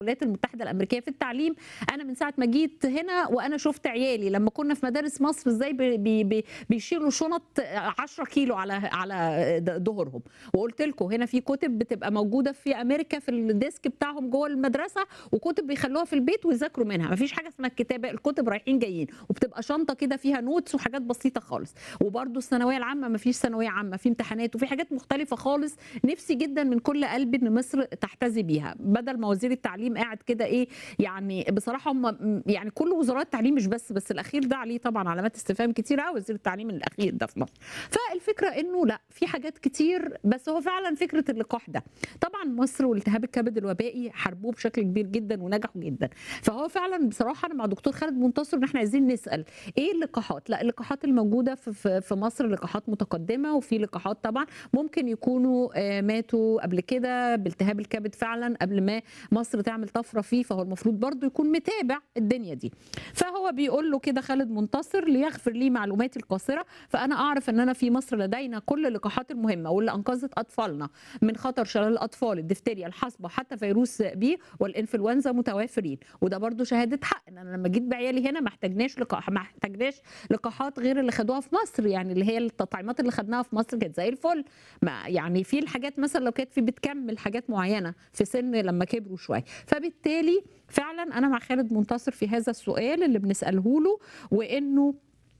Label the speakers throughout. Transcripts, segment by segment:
Speaker 1: الولايات المتحده الامريكيه في التعليم انا من ساعه ما جيت هنا وانا شفت عيالي لما كنا في مدارس مصر ازاي بي بي بي بيشيلوا شنط 10 كيلو على على ظهرهم وقلت لكم هنا في كتب بتبقى موجوده في امريكا في الديسك بتاعهم جوه المدرسه وكتب بيخلوها في البيت ويذاكروا منها مفيش حاجه اسمها الكتابه الكتب رايحين جايين وبتبقى شنطه كده فيها نوتس وحاجات بسيطه خالص وبرده الثانويه العامه مفيش ثانويه عامه في امتحانات وفي حاجات مختلفه خالص نفسي جدا من كل قلبي ان مصر تحتذي بيها بدل ما وزير التعليم قاعد كده ايه يعني بصراحه هم يعني كل وزارات التعليم مش بس بس الاخير ده عليه طبعا علامات استفهام كتير قوي وزير التعليم الاخير ده في مصر فالفكره انه لا في حاجات كتير بس هو فعلا فكره اللقاح ده طبعا مصر والالتهاب الكبد الوبائي حاربوه بشكل كبير جدا ونجحوا جدا فهو فعلا بصراحه انا مع دكتور خالد منتصر ان احنا عايزين نسال ايه اللقاحات لا اللقاحات الموجوده في في مصر لقاحات متقدمه وفي لقاحات طبعا ممكن يكونوا ماتوا قبل كده بالتهاب الكبد فعلا قبل ما مصر تعمل طفره فيه فهو المفروض برضه يكون متابع الدنيا دي فهو بيقول له كده خالد منتصر ليغفر لي معلوماتي القاصره فانا اعرف ان انا في مصر لدينا كل اللقاحات المهمه واللي انقذت اطفالنا من خطر شلل الاطفال الدفتيريا الحصبه حتى فيروس بي والانفلونزا متوافرين وده برضه شهاده حق ان انا لما جيت بعيالي هنا ما احتاجناش لقاح ما احتاجناش لقاحات غير اللي خدوها في مصر يعني اللي هي التطعيمات اللي خدناها في مصر كانت زي الفل ما يعني في الحاجات مثلا لو كانت في بتكمل حاجات معينه في سن لما كبروا شويه فبالتالي فعلا انا مع خالد منتصر في هذا السؤال اللي بنساله له وانه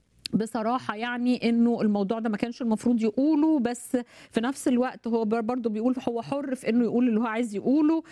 Speaker 1: بصراحة يعني انه الموضوع ده ما كانش المفروض يقوله بس في نفس الوقت هو برضه بيقول هو حر في انه يقول اللي هو عايز يقوله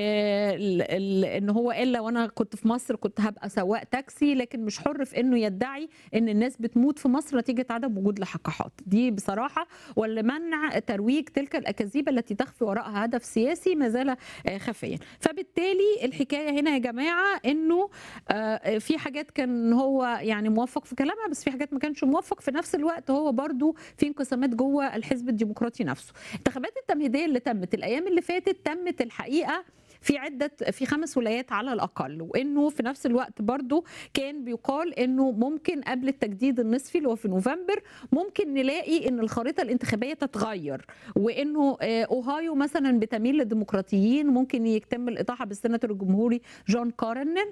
Speaker 1: آه ان هو قال لو انا كنت في مصر كنت هبقى سواق تاكسي لكن مش حر في انه يدعي ان الناس بتموت في مصر نتيجة عدم وجود لقاحات دي بصراحة ولمنع ترويج تلك الاكاذيب التي تخفي وراءها هدف سياسي ما زال آه خفيا فبالتالي الحكاية هنا يا جماعة انه آه في حاجات كان هو يعني موفق في كلامها بس في حاجات ما كانش موفق في نفس الوقت هو برضو في انقسامات جوه الحزب الديمقراطي نفسه الانتخابات التمهيديه اللي تمت الايام اللي فاتت تمت الحقيقه في عدة في خمس ولايات على الأقل وإنه في نفس الوقت برضو كان بيقال إنه ممكن قبل التجديد النصفي اللي هو في نوفمبر ممكن نلاقي إن الخريطة الانتخابية تتغير وإنه أوهايو مثلا بتميل للديمقراطيين ممكن يتم الإطاحة بالسيناتور الجمهوري جون كارنن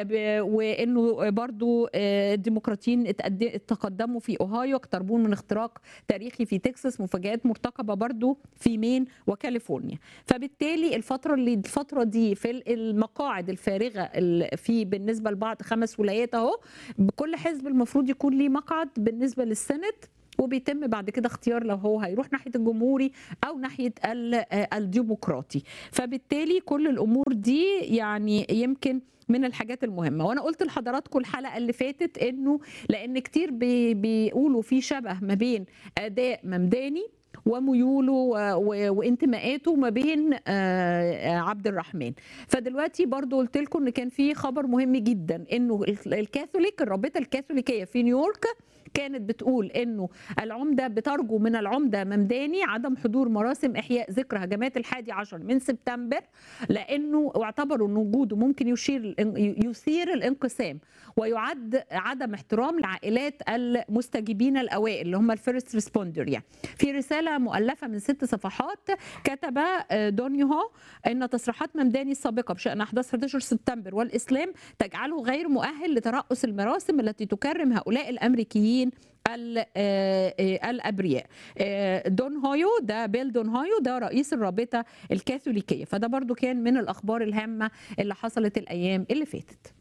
Speaker 1: وإنه برضو الديمقراطيين تقدموا في أوهايو اقتربون من اختراق تاريخي في تكساس مفاجآت مرتقبة برضو في مين وكاليفورنيا فبالتالي الفترة اللي الفترة دي في المقاعد الفارغه في بالنسبه لبعض خمس ولايات اهو كل حزب المفروض يكون ليه مقعد بالنسبه للسنت وبيتم بعد كده اختيار لو هو هيروح ناحيه الجمهوري او ناحيه الديمقراطي فبالتالي كل الامور دي يعني يمكن من الحاجات المهمه وانا قلت لحضراتكم الحلقه اللي فاتت انه لان كتير بي بيقولوا في شبه ما بين اداء ممداني وميوله وانتماءاته ما بين عبد الرحمن فدلوقتي برضو قلت لكم ان كان في خبر مهم جدا انه الكاثوليك الرابطه الكاثوليكيه في نيويورك كانت بتقول انه العمده بترجو من العمده ممداني عدم حضور مراسم احياء ذكرى هجمات الحادي عشر من سبتمبر لانه اعتبروا ان وجوده ممكن يشير يثير الانقسام ويعد عدم احترام لعائلات المستجيبين الاوائل اللي هم الفيرست ريسبوندر يعني في رساله مؤلفه من ست صفحات كتب دونيو ان تصريحات ممداني السابقه بشان احداث 11 سبتمبر والاسلام تجعله غير مؤهل لترأس المراسم التي تكرم هؤلاء الامريكيين الابرياء دون هايو ده بيل دون هايو ده رئيس الرابطه الكاثوليكيه فده برضو كان من الاخبار الهامه اللي حصلت الايام اللي فاتت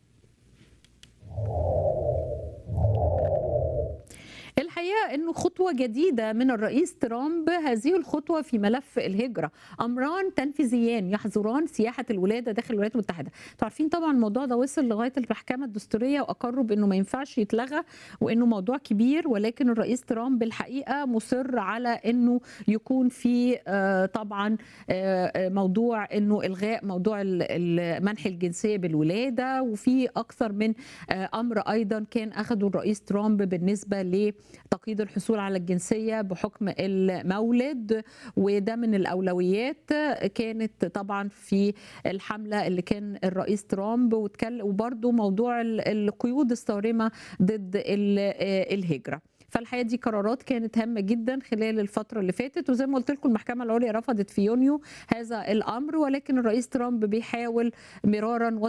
Speaker 1: الحقيقه انه خطوه جديده من الرئيس ترامب هذه الخطوه في ملف الهجره امران تنفيذيان يحظران سياحه الولاده داخل الولايات المتحده عارفين طبعا الموضوع ده وصل لغايه المحكمه الدستوريه واقروا بانه ما ينفعش يتلغى وانه موضوع كبير ولكن الرئيس ترامب الحقيقه مصر على انه يكون في طبعا موضوع انه الغاء موضوع منح الجنسيه بالولاده وفي اكثر من امر ايضا كان اخذه الرئيس ترامب بالنسبه ل تقييد الحصول على الجنسيه بحكم المولد وده من الاولويات كانت طبعا في الحمله اللي كان الرئيس ترامب وبرضه موضوع القيود الصارمه ضد الهجره فالحقيقه دي قرارات كانت هامه جدا خلال الفتره اللي فاتت وزي ما قلت لكم المحكمه العليا رفضت في يونيو هذا الامر ولكن الرئيس ترامب بيحاول مرارا